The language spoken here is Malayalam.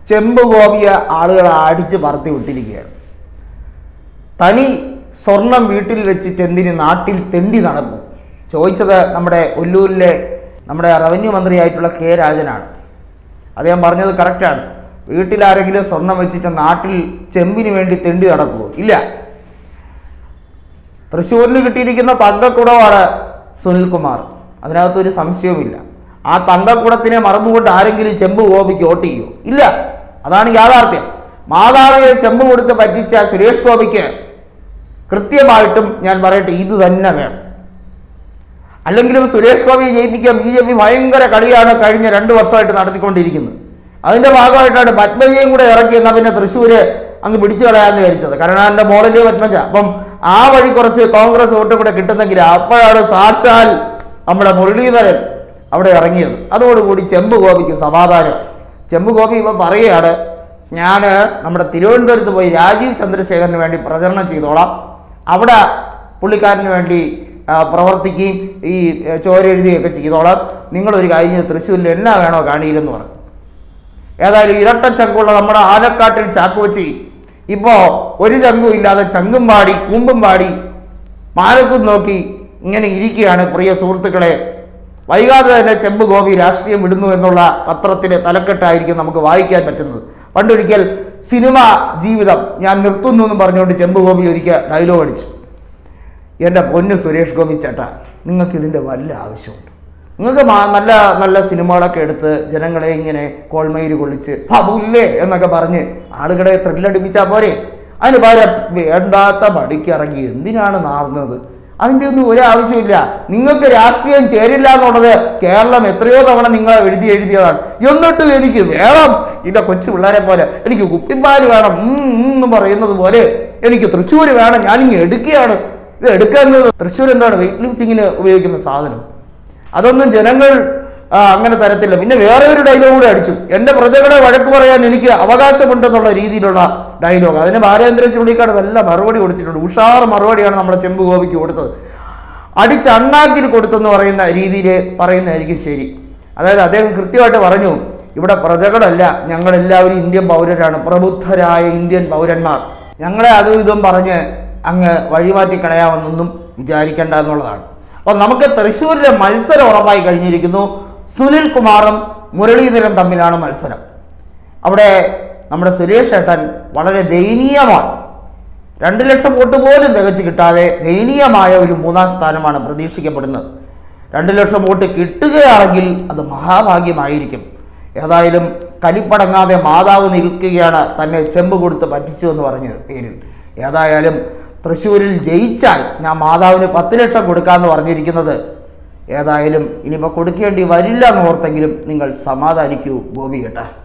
ചെമ്പ് ഗോപിയെ ആളുകൾ അടിച്ച് പറത്തി വിട്ടിരിക്കുകയാണ് തനി സ്വർണം വീട്ടിൽ വെച്ചിട്ട് എന്തിന് നാട്ടിൽ തെണ്ടി നടക്കും ചോദിച്ചത് നമ്മുടെ ഒല്ലൂരിലെ നമ്മുടെ റവന്യൂ മന്ത്രിയായിട്ടുള്ള കെ രാജനാണ് അദ്ദേഹം പറഞ്ഞത് കറക്റ്റാണ് വീട്ടിൽ ആരെങ്കിലും സ്വർണം വെച്ചിട്ട് നാട്ടിൽ ചെമ്പിന് വേണ്ടി തെണ്ടി നടക്കുമോ ഇല്ല തൃശ്ശൂരിന് കിട്ടിയിരിക്കുന്ന തങ്കക്കുടമാണ് സുനിൽകുമാർ അതിനകത്തൊരു സംശയവുമില്ല ആ തങ്കക്കുടത്തിനെ മറന്നുകൊണ്ട് ആരെങ്കിലും ചെമ്പ് ഗോപിക്ക് വോട്ട് ചെയ്യോ ഇല്ല അതാണ് യാഥാർത്ഥ്യം മാതാവിനെ ചെമ്പ് കൊടുത്ത് പറ്റിച്ച സുരേഷ് ഗോപിക്ക് കൃത്യമായിട്ടും ഞാൻ പറയട്ടെ ഇത് തന്നെ വേണം അല്ലെങ്കിലും സുരേഷ് ഗോപിയെ ജയിപ്പിക്കാൻ ബി ജെ പി ഭയങ്കര കളിയാണ് കഴിഞ്ഞ രണ്ട് വർഷമായിട്ട് നടത്തിക്കൊണ്ടിരിക്കുന്നത് അതിന്റെ ഭാഗമായിട്ടാണ് പത്മജയും കൂടെ ഇറക്കി എന്നാൽ പിന്നെ തൃശ്ശൂര് അങ്ങ് പിടിച്ചു കളയാന്ന് വിചാരിച്ചത് കരുണാന്റെ മോഡല് പത്മജ അപ്പം ആ വഴി കുറച്ച് കോൺഗ്രസ് വോട്ടും കൂടെ കിട്ടുന്നെങ്കിൽ അപ്പോഴാണ് സാക്ഷാൽ നമ്മുടെ മുരളീധരൻ അവിടെ ഇറങ്ങിയത് അതോടുകൂടി ചെമ്പ് ഗോപിക്ക് സമാധാനമായി ചെമ്പ് ഗോപി ഇപ്പം പറയുകയാണ് ഞാൻ നമ്മുടെ തിരുവനന്തപുരത്ത് പോയി രാജീവ് ചന്ദ്രശേഖരന് വേണ്ടി പ്രചരണം ചെയ്തോളാം അവിടെ പുള്ളിക്കാരന് വേണ്ടി ആ, പ്രവർത്തിക്കുകയും ഈ ഏ, ചോരെഴുതുകയൊക്കെ ചെയ്തോളാം നിങ്ങളൊരു കാര്യം ചെയ്ത് തൃശ്ശൂരിൽ എന്നാ വേണോ കാണിയില്ലെന്ന് പറഞ്ഞു ഏതായാലും ഇരട്ട ചങ്കുള്ള നമ്മുടെ ആലക്കാട്ടിൽ ചാക്കുവച്ചി ഇപ്പോൾ ഒരു ചങ്കും ഇല്ലാതെ ചങ്കും പാടി കൂമ്പും പാടി മാനത്തും നോക്കി ഇങ്ങനെ ഇരിക്കുകയാണ് പ്രിയ സുഹൃത്തുക്കളെ വൈകാതെ തന്നെ ചെമ്പ് ഗോപി രാഷ്ട്രീയം വിടുന്നു എന്നുള്ള പത്രത്തിലെ തലക്കെട്ടായിരിക്കും നമുക്ക് വായിക്കാൻ പറ്റുന്നത് പണ്ടൊരിക്കൽ സിനിമ ജീവിതം ഞാൻ നിർത്തുന്നു എന്ന് പറഞ്ഞുകൊണ്ട് ചെമ്പ് ഗോപി ഒരിക്കൽ ഡയലോഗ് അടിച്ചു എൻ്റെ പൊന്ന് സുരേഷ് ഗോപി ചേട്ടാ നിങ്ങൾക്ക് ഇതിൻ്റെ വല്ല ആവശ്യമുണ്ട് നിങ്ങൾക്ക് മാ- നല്ല നല്ല സിനിമകളൊക്കെ എടുത്ത് ജനങ്ങളെ ഇങ്ങനെ കോൾമയിൽ കൊള്ളിച്ച് ബാബുല്ലേ എന്നൊക്കെ പറഞ്ഞ് ആളുകളെ ത്രില്ലടിപ്പിച്ചാൽ പോരെ അതിന് പകരം വേണ്ടാത്ത പടിക്ക് ഇറങ്ങി എന്തിനാണ് നാർന്നത് അതിൻ്റെ ഒന്നും ഒരു ആവശ്യമില്ല നിങ്ങൾക്ക് രാഷ്ട്രീയം ചേരില്ല എന്നുള്ളത് കേരളം എത്രയോ തവണ നിങ്ങൾ എഴുതി എഴുതിയതാണ് എന്നിട്ടും എനിക്ക് വേണം ഇല്ല കൊച്ചു പിള്ളേരെ പോലെ എനിക്ക് കുപ്പിപ്പാല് വേണം ഉം, ഉം എന്ന് പറയുന്നത് പോലെ എനിക്ക് തൃശ്ശൂർ വേണം ഞാനിങ്ങ് എടുക്കുകയാണ് ഇത് എടുക്കുന്നത് തൃശ്ശൂർ എന്താണ് വെയിറ്റ് ലിഫ്റ്റിങ്ങിന് ഉപയോഗിക്കുന്ന സാധനം അതൊന്നും ജനങ്ങൾ ആ, അങ്ങനെ തരത്തില്ല പിന്നെ വേറെ ഒരു ഡയലോഗ് കൂടെ അടിച്ചു എൻ്റെ പ്രജകളെ വഴക്ക് പറയാൻ എനിക്ക് അവകാശമുണ്ടെന്നുള്ള രീതിയിലുള്ള ഡയലോഗ് അതിന് ബാലേന്ദ്ര ചുള്ളിക്കാട് നല്ല മറുപടി കൊടുത്തിട്ടുണ്ട് ഉഷാർ മറുപടിയാണ് നമ്മുടെ ചെമ്പ് ഗോപിക്ക് കൊടുത്തത് അടിച്ച് അണ്ണാക്കിൽ കൊടുത്തെന്ന് പറയുന്ന രീതിയിൽ പറയുന്നതായിരിക്കും ശരി അതായത് അദ്ദേഹം കൃത്യമായിട്ട് പറഞ്ഞു ഇവിടെ പ്രജകളല്ല ഞങ്ങളെല്ലാവരും ഇന്ത്യൻ പൗരരാണ് പ്രബുദ്ധരായ ഇന്ത്യൻ പൗരന്മാർ ഞങ്ങളെ അതും ഇതും പറഞ്ഞ് അങ്ങ് വഴിമാറ്റി കളയാമെന്നൊന്നും വിചാരിക്കേണ്ട എന്നുള്ളതാണ് അപ്പോൾ നമുക്ക് തൃശ്ശൂരിലെ മത്സരം ഉറപ്പായി കഴിഞ്ഞിരിക്കുന്നു സുനിൽ കുമാറും മുരളീധരൻ തമ്മിലാണ് മത്സരം അവിടെ നമ്മുടെ സുരേഷ് ഏട്ടൻ വളരെ ദയനീയമാണ് രണ്ട് ലക്ഷം വോട്ട് പോലും തികച്ച് കിട്ടാതെ ദയനീയമായ ഒരു മൂന്നാം സ്ഥാനമാണ് പ്രതീക്ഷിക്കപ്പെടുന്നത് രണ്ട് ലക്ഷം വോട്ട് കിട്ടുകയാണെങ്കിൽ അത് മഹാഭാഗ്യമായിരിക്കും ഏതായാലും കലിപ്പടങ്ങാതെ മാതാവ് നിൽക്കുകയാണ് തന്നെ ചെമ്പ് കൊടുത്ത് പറ്റിച്ചു എന്ന് പറഞ്ഞ പേരിൽ ഏതായാലും തൃശ്ശൂരിൽ ജയിച്ചാൽ ഞാൻ മാതാവിന് പത്ത് ലക്ഷം കൊടുക്കാമെന്ന് പറഞ്ഞിരിക്കുന്നത് ഏതായാലും ഇനിയിപ്പോൾ കൊടുക്കേണ്ടി വരില്ല എന്ന് ഓർത്തെങ്കിലും നിങ്ങൾ സമാധാനിക്കൂ ഗോപി കേട്ടാ